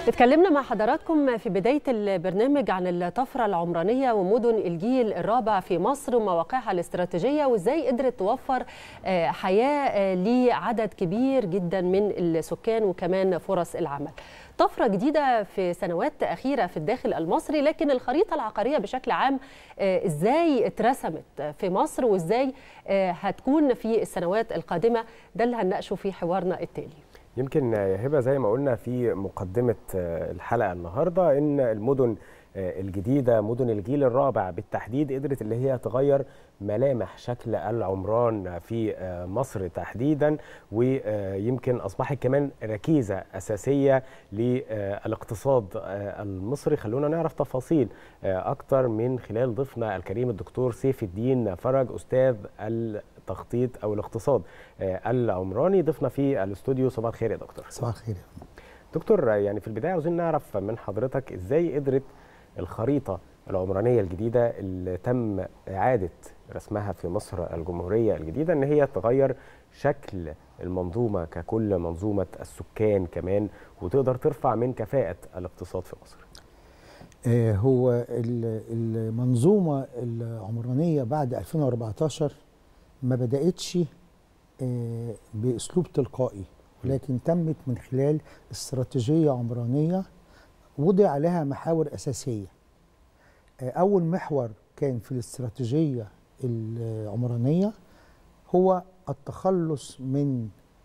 اتكلمنا مع حضراتكم في بداية البرنامج عن الطفرة العمرانية ومدن الجيل الرابع في مصر ومواقعها الاستراتيجية وازاي قدرت توفر حياة لعدد كبير جدا من السكان وكمان فرص العمل طفرة جديدة في سنوات أخيرة في الداخل المصري لكن الخريطة العقارية بشكل عام إزاي اترسمت في مصر وإزاي هتكون في السنوات القادمة ده اللي هنناقشه في حوارنا التالي يمكن يا هبه زي ما قلنا في مقدمه الحلقه النهارده ان المدن الجديده مدن الجيل الرابع بالتحديد قدرت اللي هي تغير ملامح شكل العمران في مصر تحديدا ويمكن اصبحت كمان ركيزه اساسيه للاقتصاد المصري خلونا نعرف تفاصيل اكتر من خلال ضيفنا الكريم الدكتور سيف الدين فرج استاذ التخطيط او الاقتصاد العمراني ضيفنا في الاستوديو صباح الخير يا دكتور صباح الخير دكتور يعني في البدايه عاوزين نعرف من حضرتك ازاي قدرت الخريطه العمرانيه الجديده اللي تم اعاده رسمها في مصر الجمهوريه الجديده ان هي تغير شكل المنظومه ككل منظومه السكان كمان وتقدر ترفع من كفاءه الاقتصاد في مصر. آه هو المنظومه العمرانيه بعد 2014 ما بداتش آه باسلوب تلقائي ولكن تمت من خلال استراتيجيه عمرانيه وضع عليها محاور أساسية أول محور كان في الاستراتيجية العمرانية هو التخلص من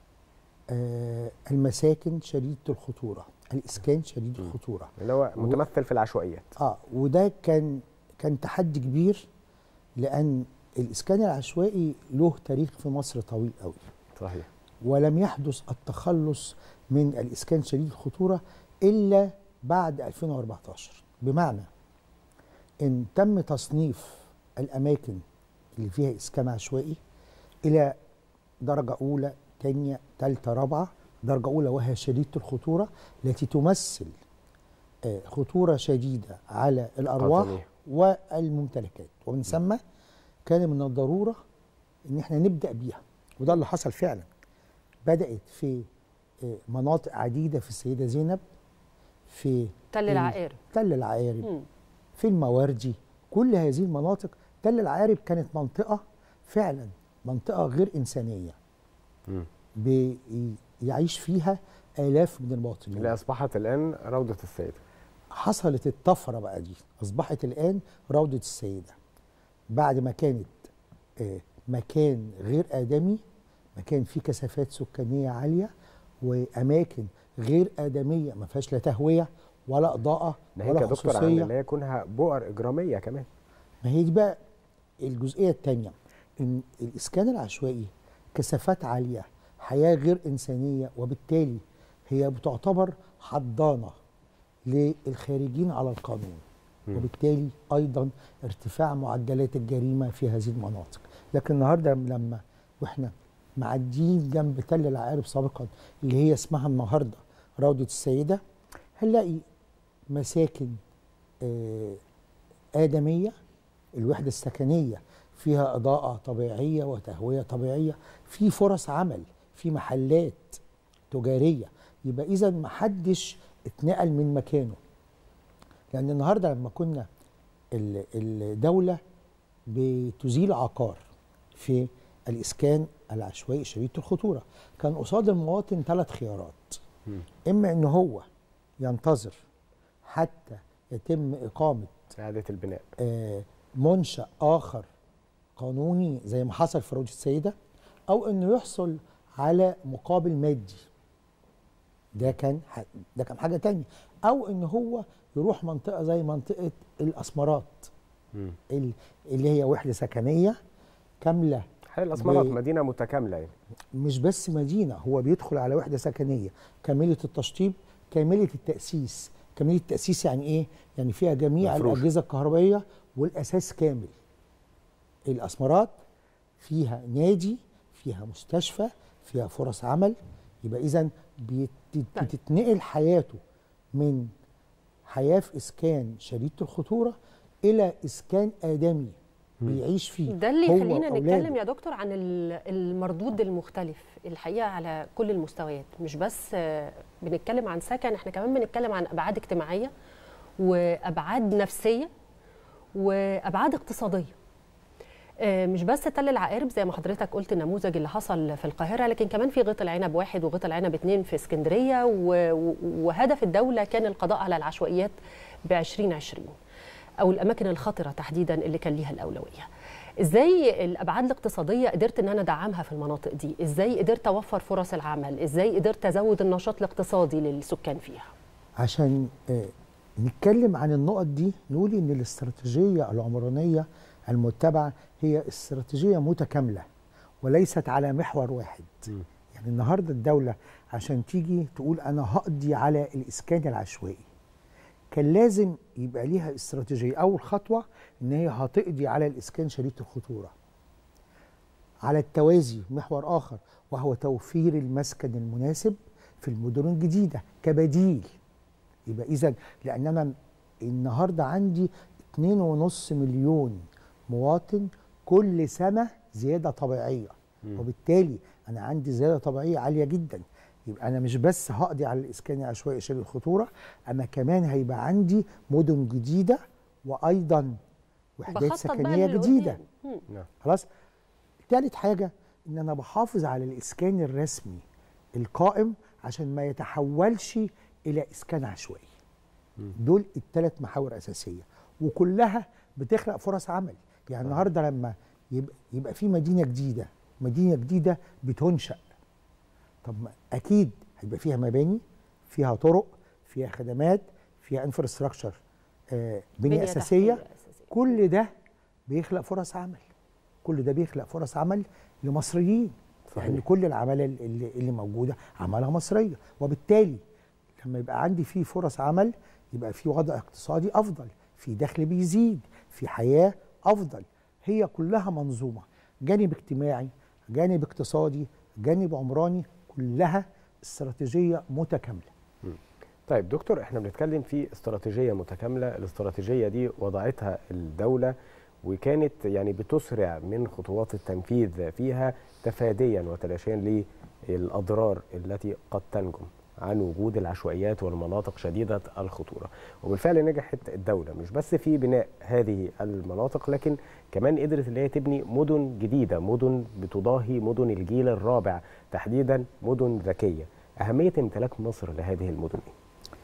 المساكن شديدة الخطورة الإسكان شديد الخطورة اللي هو متمثل في العشوائيات آه وده كان كان تحدي كبير لأن الإسكان العشوائي له تاريخ في مصر طويل قوي صحيح ولم يحدث التخلص من الإسكان شديد الخطورة إلا بعد 2014 بمعنى ان تم تصنيف الاماكن اللي فيها اسكان عشوائي الى درجه اولى ثانيه ثالثه رابعه درجه اولى وهي شديده الخطوره التي تمثل خطوره شديده على الارواح قطنية. والممتلكات ومن ثم كان من الضروره ان احنا نبدا بيها وده اللي حصل فعلا بدات في مناطق عديده في السيده زينب في تل العقارب تل العقارب في المواردي كل هذه المناطق تل العقارب كانت منطقة فعلا منطقة غير إنسانية بيعيش فيها آلاف من المواطنين اللي أصبحت الآن روضة السيدة حصلت الطفرة بقى دي أصبحت الآن روضة السيدة بعد ما كانت مكان غير آدمي مكان فيه كثافات سكانية عالية وأماكن غير ادميه ما فيهاش لا تهويه ولا اضاءه ولا دكتور عن اللي هي كونها بؤر اجراميه كمان ما هي دي بقى الجزئيه الثانيه ان الاسكان العشوائي كثافات عاليه حياه غير انسانيه وبالتالي هي بتعتبر حضانه للخارجين على القانون م. وبالتالي ايضا ارتفاع معدلات الجريمه في هذه المناطق لكن النهارده لما واحنا معديين جنب تل العقارب سابقا اللي هي اسمها النهارده روضة السيدة هنلاقي مساكن آدمية الوحدة السكنية فيها إضاءة طبيعية وتهوية طبيعية في فرص عمل في محلات تجارية يبقى إذا محدش اتنقل من مكانه لأن النهاردة لما كنا الدولة بتزيل عقار في الإسكان العشوائي شديد الخطورة كان قصاد المواطن ثلاث خيارات اما ان هو ينتظر حتى يتم اقامه اعاده البناء آه منشا اخر قانوني زي ما حصل في روضه السيده او انه يحصل على مقابل مادي ده كان ده كان حاجه تانية او ان هو يروح منطقه زي منطقه الاسمرات اللي هي وحده سكنيه كامله حي الاسمرات مدينه متكامله يعني مش بس مدينه هو بيدخل على وحده سكنيه كامله التشطيب كامله التاسيس كامله التاسيس يعني ايه يعني فيها جميع مفروش. الاجهزه الكهربائيه والاساس كامل الاسمرات فيها نادي فيها مستشفى فيها فرص عمل يبقى اذا بتتنقل حياته من حياه في اسكان شديده الخطوره الى اسكان ادمي بيعيش فيه ده اللي هو يخلينا وأولاده. نتكلم يا دكتور عن ال- المردود المختلف الحقيقه على كل المستويات مش بس آه، بنتكلم عن سكن احنا كمان بنتكلم عن ابعاد اجتماعيه وابعاد نفسيه وابعاد اقتصاديه آه، مش بس تل العقارب زي ما حضرتك قلت النموذج اللي حصل في القاهره لكن كمان في غيط العنب واحد وغيط العنب اتنين في اسكندريه و- و- وهدف الدوله كان القضاء على العشوائيات ب 2020 او الاماكن الخطره تحديدا اللي كان ليها الاولويه. ازاي الابعاد الاقتصاديه قدرت ان انا ادعمها في المناطق دي؟ ازاي قدرت اوفر فرص العمل؟ ازاي قدرت ازود النشاط الاقتصادي للسكان فيها؟ عشان آه، نتكلم عن النقط دي نقول ان الاستراتيجيه العمرانيه المتبعه هي استراتيجيه متكامله وليست على محور واحد مم. يعني النهارده الدوله عشان تيجي تقول انا هقضي على الاسكان العشوائي كان لازم يبقى ليها استراتيجيه اول خطوه ان هي هتقضي على الاسكان شديد الخطوره على التوازي محور اخر وهو توفير المسكن المناسب في المدن الجديده كبديل يبقى اذا لان انا النهارده عندي 2.5 مليون مواطن كل سنه زياده طبيعيه مم. وبالتالي انا عندي زياده طبيعيه عاليه جدا يبقى انا مش بس هقضي على الاسكان العشوائي شديد الخطوره انا كمان هيبقى عندي مدن جديده وايضا وحدات بخطط بقى سكنيه للقدام. جديده مم. نعم خلاص تالت حاجة إن أنا بحافظ على الإسكان الرسمي القائم عشان ما يتحولش إلى إسكان عشوائي مم. دول الثلاث محاور أساسية وكلها بتخلق فرص عمل يعني صحيح. النهاردة لما يبقى, يبقى في مدينة جديدة مدينة جديدة بتنشأ طب ما أكيد هيبقى فيها مباني فيها طرق فيها خدمات فيها انفراستراكشر آه بنية أساسية تحتية أساسية. كل ده بيخلق فرص عمل كل ده بيخلق فرص عمل لمصريين صحيح. يعني كل العمالة اللي, اللي موجودة عمالة مصرية وبالتالي لما يبقى عندي فيه فرص عمل يبقى في وضع اقتصادي أفضل في دخل بيزيد في حياة أفضل هي كلها منظومة جانب اجتماعي جانب اقتصادي جانب عمراني كلها استراتيجية متكاملة طيب دكتور احنا بنتكلم في استراتيجيه متكامله الاستراتيجيه دي وضعتها الدوله وكانت يعني بتسرع من خطوات التنفيذ فيها تفاديا وتلاشيا للاضرار التي قد تنجم عن وجود العشوائيات والمناطق شديده الخطوره وبالفعل نجحت الدوله مش بس في بناء هذه المناطق لكن كمان قدرت اللي هي تبني مدن جديده مدن بتضاهي مدن الجيل الرابع تحديدا مدن ذكيه اهميه امتلاك مصر لهذه المدن إيه؟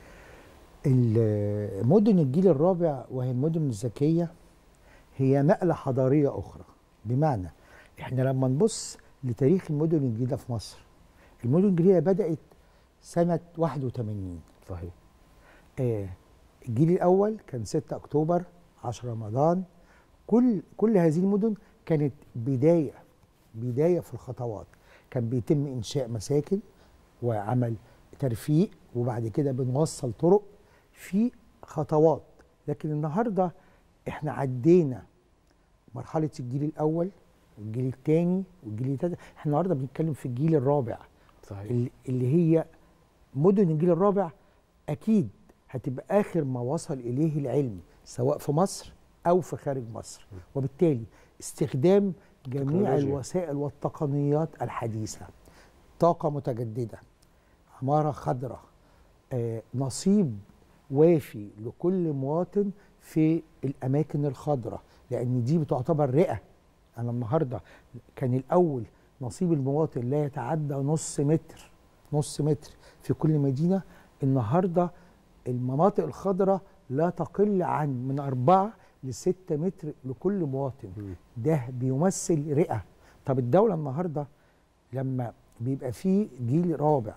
المدن الجيل الرابع وهي المدن الذكية هي نقلة حضارية أخرى بمعنى إحنا لما نبص لتاريخ المدن الجديدة في مصر المدن الجديدة بدأت سنة 81 صحيح آه الجيل الأول كان 6 أكتوبر 10 رمضان كل كل هذه المدن كانت بداية بداية في الخطوات كان بيتم إنشاء مساكن وعمل ترفيق وبعد كده بنوصل طرق في خطوات لكن النهارده احنا عدينا مرحله الجيل الاول والجيل الثاني والجيل الثالث احنا النهارده بنتكلم في الجيل الرابع صحيح اللي- اللي هي مدن الجيل الرابع اكيد هتبقى اخر ما وصل اليه العلم سواء في مصر او في خارج مصر وبالتالي استخدام جميع تكنولوجيا. الوسائل والتقنيات الحديثه طاقه متجدده عماره خضراء آه، نصيب وافي لكل مواطن في الاماكن الخضراء لان دي بتعتبر رئه انا النهارده كان الاول نصيب المواطن لا يتعدى نص متر نص متر في كل مدينه النهارده المناطق الخضراء لا تقل عن من أربعة لستة متر لكل مواطن مم. ده بيمثل رئة طب الدولة النهاردة لما بيبقى فيه جيل رابع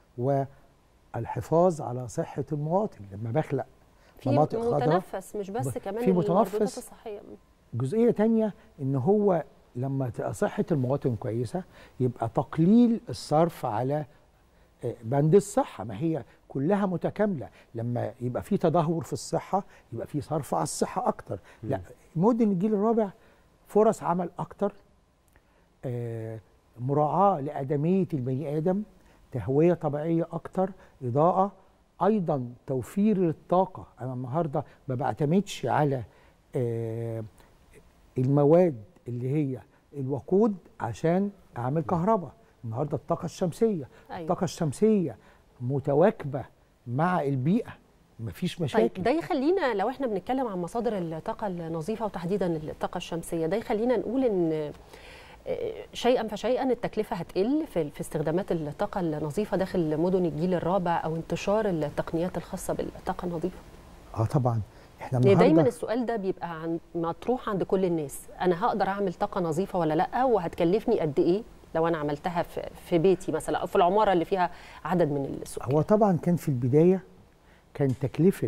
والحفاظ على صحة المواطن لما بخلق في مناطق خضراء متنفس مش بس ب- كمان في المردودات متنفس. الصحيه جزئية تانية ان هو لما تبقى صحة المواطن كويسة يبقى تقليل الصرف على آه، بند الصحة ما هي كلها متكاملة لما يبقى في تدهور في الصحة يبقى في صرف على الصحة أكتر لا مدن الجيل الرابع فرص عمل أكتر آه، مراعاة لأدمية البني آدم تهوية طبيعية أكتر إضاءة أيضا توفير الطاقة أنا النهاردة ما بعتمدش على آه، المواد اللي هي الوقود عشان اعمل كهرباء النهارده الطاقه الشمسيه أيوة. الطاقه الشمسيه متواكبه مع البيئه مفيش مشاكل طيب ده يخلينا لو احنا بنتكلم عن مصادر الطاقه النظيفه وتحديدا الطاقه الشمسيه ده يخلينا نقول ان آه، شيئا فشيئا التكلفه هتقل في في استخدامات الطاقه النظيفه داخل مدن الجيل الرابع او انتشار التقنيات الخاصه بالطاقه النظيفه اه طبعا احنا ليه دايما النهارده السؤال ده بيبقى عن مطروح عند كل الناس انا هقدر اعمل طاقه نظيفه ولا لا وهتكلفني قد ايه لو انا عملتها في في بيتي مثلا او في العماره اللي فيها عدد من السكان هو طبعا كان في البدايه كان تكلفه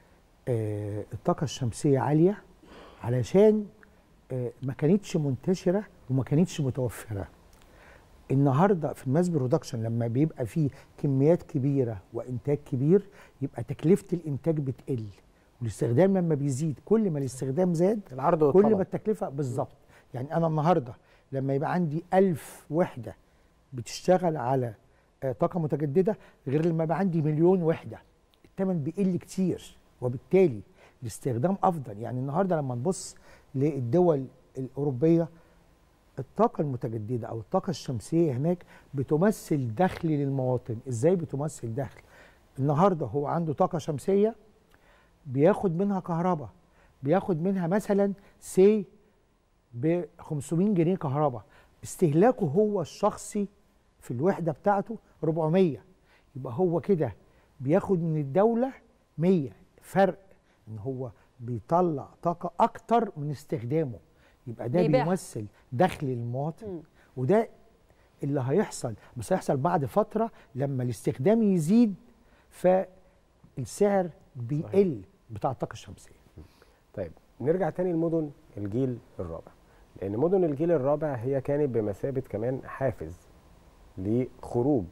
آه الطاقه الشمسيه عاليه علشان آه ما كانتش منتشره وما كانتش متوفره النهارده في الماس برودكشن لما بيبقى فيه كميات كبيره وانتاج كبير يبقى تكلفه الانتاج بتقل والاستخدام لما بيزيد كل ما الاستخدام زاد العرض كل والطلب ما التكلفه بالظبط يعني انا النهارده لما يبقى عندي ألف وحده بتشتغل على آه، طاقه متجدده غير لما يبقى عندي مليون وحده الثمن بيقل كتير وبالتالي الاستخدام افضل يعني النهارده لما نبص للدول الاوروبيه الطاقه المتجدده او الطاقه الشمسيه هناك بتمثل دخل للمواطن ازاي بتمثل دخل النهارده هو عنده طاقه شمسيه بياخد منها كهرباء بياخد منها مثلا سي ب 500 جنيه كهرباء استهلاكه هو الشخصي في الوحده بتاعته 400 يبقى هو كده بياخد من الدوله 100 فرق ان هو بيطلع طاقه اكتر من استخدامه يبقى ده بيبيعها. بيمثل دخل للمواطن مم. وده اللي هيحصل بس هيحصل بعد فتره لما الاستخدام يزيد فالسعر بيقل بتاع الطاقه الشمسيه طيب نرجع تاني لمدن الجيل الرابع لان مدن الجيل الرابع هي كانت بمثابه كمان حافز لخروج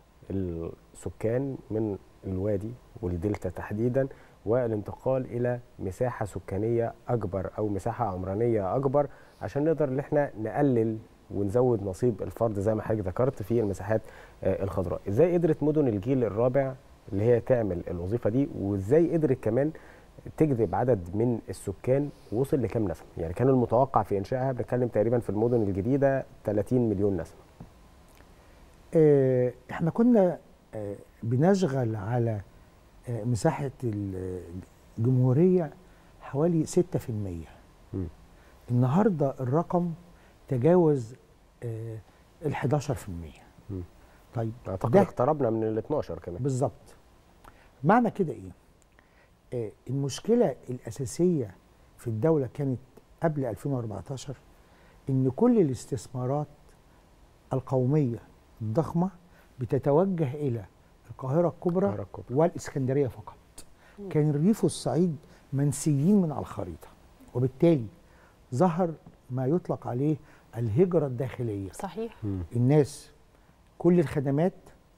السكان من الوادي والدلتا تحديدا والانتقال الى مساحه سكانيه اكبر او مساحه عمرانيه اكبر عشان نقدر ان احنا نقلل ونزود نصيب الفرد زي ما حضرتك ذكرت في المساحات آه، الخضراء ازاي قدرت مدن الجيل الرابع اللي هي تعمل الوظيفه دي وازاي قدرت كمان تجذب عدد من السكان وصل لكام نسمه يعني كان المتوقع في انشائها بنتكلم تقريبا في المدن الجديده 30 مليون نسمه آه، احنا كنا آه، بنشغل على آه، مساحة ال- الجمهورية حوالي 6% مم. النهاردة الرقم تجاوز آه، ال 11% مم. طيب اعتقد ده اقتربنا من ال 12 كمان بالظبط معنى كده ايه آه المشكله الاساسيه في الدوله كانت قبل 2014 ان كل الاستثمارات القوميه الضخمه بتتوجه الى القاهره الكبرى القاهرة الكبرى. والاسكندريه فقط كان الريف والصعيد منسيين من على الخريطه وبالتالي ظهر ما يطلق عليه الهجره الداخليه صحيح مم. الناس كل الخدمات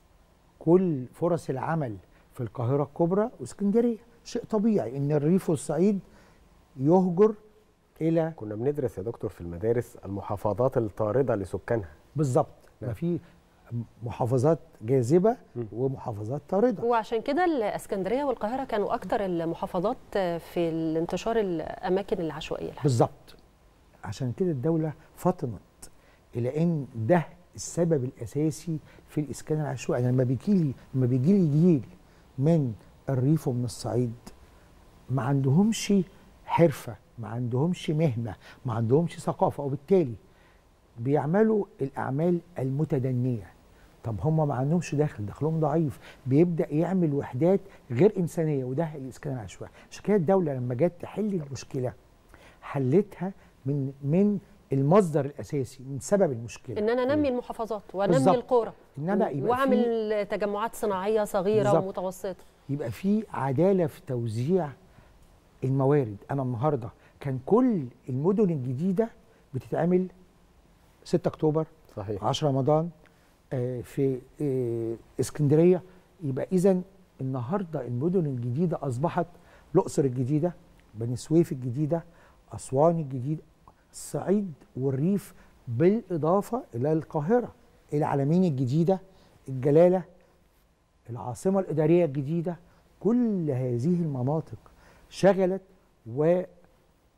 كل فرص العمل في القاهرة الكبرى واسكندرية شيء طبيعي ان الريف والصعيد يهجر الى كنا بندرس يا دكتور في المدارس المحافظات الطارده لسكانها بالظبط نعم. ما في محافظات جاذبة مم. ومحافظات طاردة وعشان كده الاسكندريه والقاهره كانوا اكتر المحافظات في الانتشار الاماكن العشوائيه الحقيقة. بالظبط عشان كده الدولة فطنت إلى إن ده السبب الأساسي في الإسكان العشوائي يعني لما بيجي لي لما بيجي لي جيل من الريف ومن الصعيد ما عندهمش حرفة ما عندهمش مهنة ما عندهمش ثقافة وبالتالي بيعملوا الأعمال المتدنية طب هم ما عندهمش دخل دخلهم ضعيف بيبدأ يعمل وحدات غير إنسانية وده الإسكان العشوائي عشان كده الدولة لما جت تحل المشكلة حلتها من من المصدر الاساسي من سبب المشكله ان انا انمي المحافظات وانمي بالظبط. القرى انما يبقى واعمل تجمعات صناعيه صغيره بالظبط. ومتوسطه يبقى في عداله في توزيع الموارد انا النهارده كان كل المدن الجديده بتتعمل 6 اكتوبر صحيح 10 رمضان آه، في آه، اسكندريه يبقى اذا النهارده المدن الجديده اصبحت الاقصر الجديده بني سويف الجديده اسوان الجديده الصعيد والريف بالاضافه الى القاهره العلمين الجديده الجلاله العاصمه الاداريه الجديده كل هذه المناطق شغلت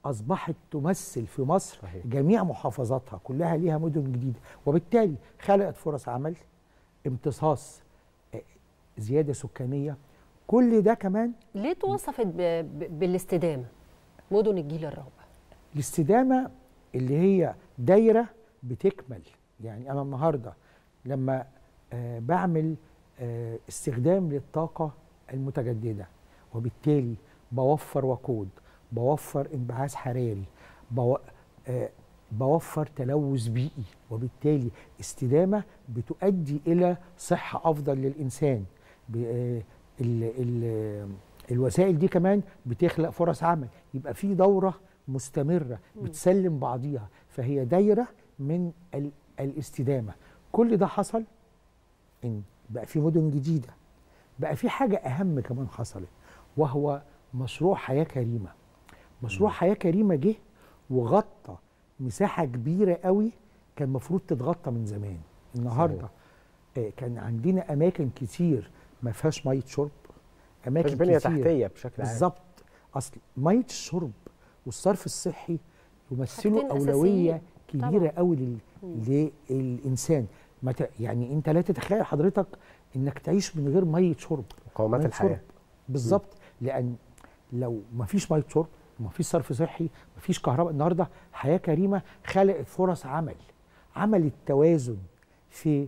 اصبحت تمثل في مصر صحيح. جميع محافظاتها كلها ليها مدن جديده وبالتالي خلقت فرص عمل امتصاص آه، زياده سكانيه كل ده كمان ليه توصفت ب... ب... بالاستدامه مدن الجيل الرابع الاستدامه اللي هي دايره بتكمل يعني انا النهارده لما آه بعمل آه استخدام للطاقه المتجدده وبالتالي بوفر وقود بوفر انبعاث حراري بو آه بوفر تلوث بيئي وبالتالي استدامه بتؤدي الى صحه افضل للانسان ب- آه، ال ال الوسائل دي كمان بتخلق فرص عمل يبقى في دوره مستمره بتسلم بعضيها فهي دايره من ال الاستدامه كل ده حصل ان بقى في مدن جديده بقى في حاجه اهم كمان حصلت وهو مشروع حياه كريمه مشروع حياه كريمه جه وغطى مساحه كبيره قوي كان المفروض تتغطى من زمان النهارده آه، كان عندنا اماكن كتير ما فيهاش ميه شرب اماكن مش بنيه كتير تحتيه بشكل عام بالظبط اصل ميه الشرب والصرف الصحي يمثلوا حاجتين اولويه أساسيين. كبيره طبعاً. قوي لل... للانسان ما ت... يعني انت لا تتخيل حضرتك انك تعيش من غير ميه شرب مقومات مية الحياه شرب. بالظبط لان لو ما فيش ميه شرب ما فيش صرف صحي ما فيش كهرباء النهارده حياه كريمه خلقت فرص عمل عملت توازن في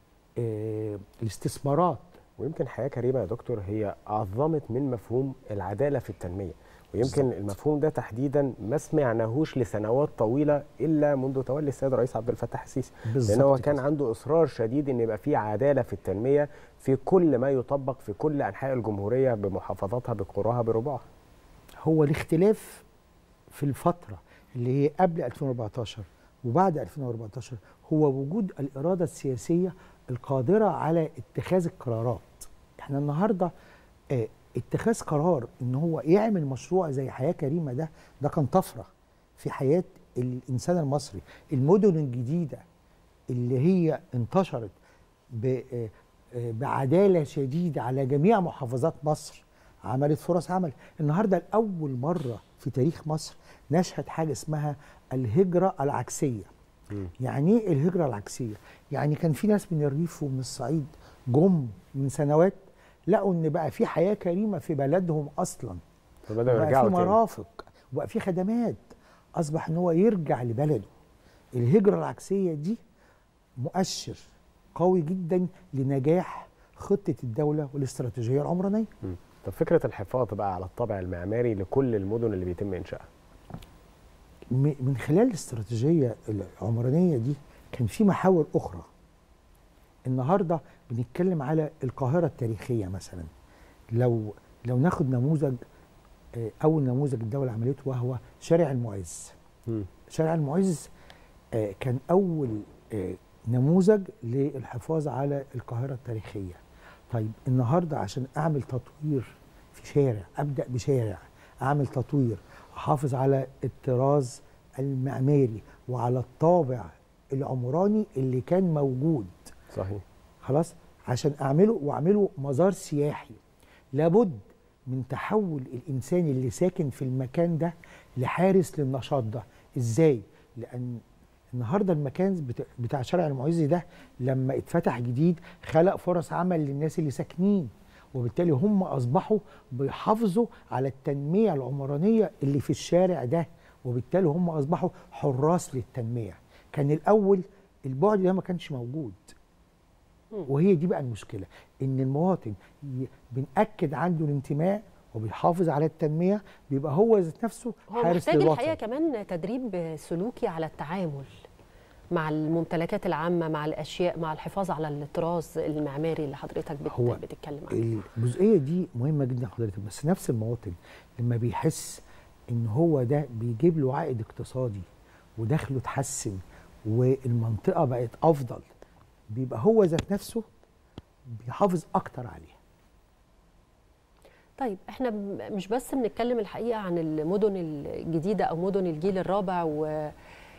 آه الاستثمارات ويمكن حياه كريمه يا دكتور هي عظمت من مفهوم العداله في التنميه ويمكن بالظبط. المفهوم ده تحديدا ما سمعناهوش لسنوات طويله الا منذ تولي السيد الرئيس عبد الفتاح السيسي لان هو كان كده. عنده اصرار شديد ان يبقى في عداله في التنميه في كل ما يطبق في كل انحاء الجمهوريه بمحافظاتها بقراها بربعها هو الاختلاف في الفترة اللي هي قبل 2014 وبعد 2014 هو وجود الإرادة السياسية القادرة على اتخاذ القرارات احنا النهاردة اه اتخاذ قرار ان هو يعمل مشروع زي حياة كريمة ده ده كان طفرة في حياة الإنسان المصري المدن الجديدة اللي هي انتشرت ب- آه، آه، بعدالة شديدة على جميع محافظات مصر عملت فرص عمل النهاردة لأول مرة في تاريخ مصر نشهد حاجة اسمها الهجرة العكسية مم. يعني ايه الهجرة العكسية؟ يعني كان في ناس من الريف ومن الصعيد جم من سنوات لقوا ان بقى في حياة كريمة في بلدهم اصلا فبداوا بقى في يرجعوا تاني مرافق وبقى في خدمات اصبح ان هو يرجع لبلده الهجره العكسيه دي مؤشر قوي جدا لنجاح خطه الدوله والاستراتيجيه العمرانيه مم. طب فكره الحفاظ بقى على الطابع المعماري لكل المدن اللي بيتم انشائها م- من خلال الاستراتيجيه العمرانيه دي كان في محاور اخرى النهارده بنتكلم على القاهره التاريخيه مثلا لو لو ناخد نموذج آه، اول نموذج الدوله عملته وهو شارع المعز مم. شارع المعز آه، كان اول آه، نموذج للحفاظ على القاهره التاريخيه طيب النهارده عشان اعمل تطوير في شارع ابدا بشارع اعمل تطوير احافظ على الطراز المعماري وعلى الطابع العمراني اللي كان موجود صحيح خلاص عشان اعمله واعمله مزار سياحي لابد من تحول الانسان اللي ساكن في المكان ده لحارس للنشاط ده ازاي لان النهارده المكان بتا- بتاع شارع المعز ده لما اتفتح جديد خلق فرص عمل للناس اللي ساكنين وبالتالي هم اصبحوا بيحافظوا على التنميه العمرانيه اللي في الشارع ده وبالتالي هم اصبحوا حراس للتنميه كان الاول البعد ده ما كانش موجود وهي دي بقى المشكله ان المواطن ي- بنأكد عنده الانتماء وبيحافظ على التنميه بيبقى هو ذات نفسه هو حارس محتاج للوطن الحقيقه كمان تدريب سلوكي على التعامل مع الممتلكات العامه مع الاشياء مع الحفاظ على الطراز المعماري اللي حضرتك بت... هو بتتكلم عنه الجزئيه دي مهمه جدا حضرتك بس نفس المواطن لما بيحس ان هو ده بيجيب له عائد اقتصادي ودخله اتحسن والمنطقه بقت افضل بيبقى هو ذات نفسه بيحافظ اكتر عليها طيب احنا ب- مش بس بنتكلم الحقيقه عن المدن الجديده او مدن الجيل الرابع و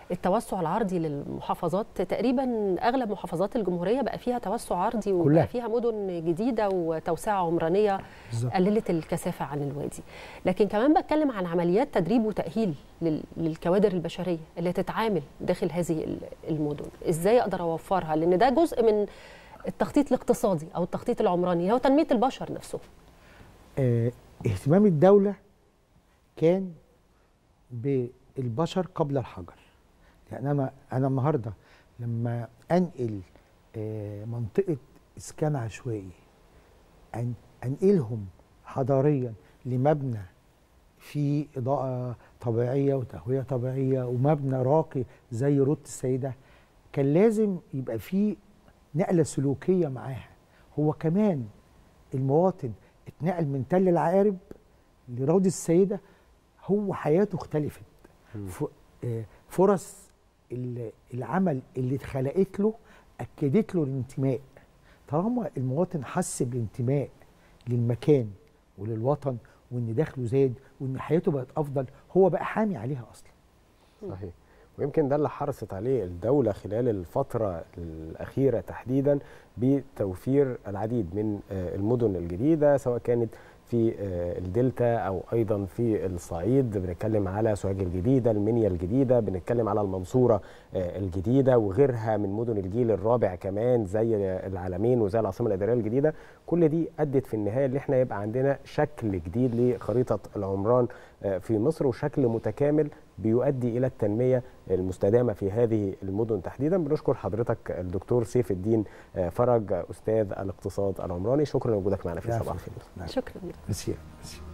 التوسع العرضي للمحافظات تقريبا اغلب محافظات الجمهوريه بقى فيها توسع عرضي وبقى كلها. فيها مدن جديده وتوسعه عمرانيه بالظبط. قللت الكثافه عن الوادي لكن كمان بتكلم عن عمليات تدريب وتاهيل لل- للكوادر البشريه اللي تتعامل داخل هذه ال- المدن ازاي اقدر اوفرها لان ده جزء من التخطيط الاقتصادي او التخطيط العمراني هو تنميه البشر نفسهم آه، اهتمام الدولة كان بالبشر قبل الحجر يعني أنا أنا النهاردة لما أنقل آه، منطقة إسكان عشوائي أن أنقلهم حضاريا لمبنى فيه إضاءة طبيعية وتهوية طبيعية ومبنى راقي زي روضة السيدة كان لازم يبقى فيه نقلة سلوكية معاها هو كمان المواطن اتنقل من تل العقارب لروضة السيدة هو حياته اختلفت ف- آه، فرص ال- العمل اللي اتخلقت له أكدت له الانتماء طالما المواطن حس بالانتماء للمكان وللوطن وان دخله زاد وان حياته بقت افضل هو بقى حامي عليها اصلا صحيح ويمكن ده اللي حرصت عليه الدولة خلال الفترة الأخيرة تحديدا بتوفير العديد من آه، المدن الجديدة سواء كانت في آه، الدلتا أو أيضا في الصعيد بنتكلم على سوهاج الجديدة المنيا الجديدة بنتكلم على المنصورة آه، الجديدة وغيرها من مدن الجيل الرابع كمان زي العالمين وزي العاصمة الإدارية الجديدة كل دي أدت في النهاية اللي احنا يبقى عندنا شكل جديد لخريطة العمران آه، في مصر وشكل متكامل بيؤدي الى التنميه المستدامه في هذه المدن تحديدا بنشكر حضرتك الدكتور سيف الدين آه، فرج استاذ الاقتصاد العمراني شكرا لوجودك معنا في لا، صباح في- الخير نعم. شكرا ميرسي ميرسي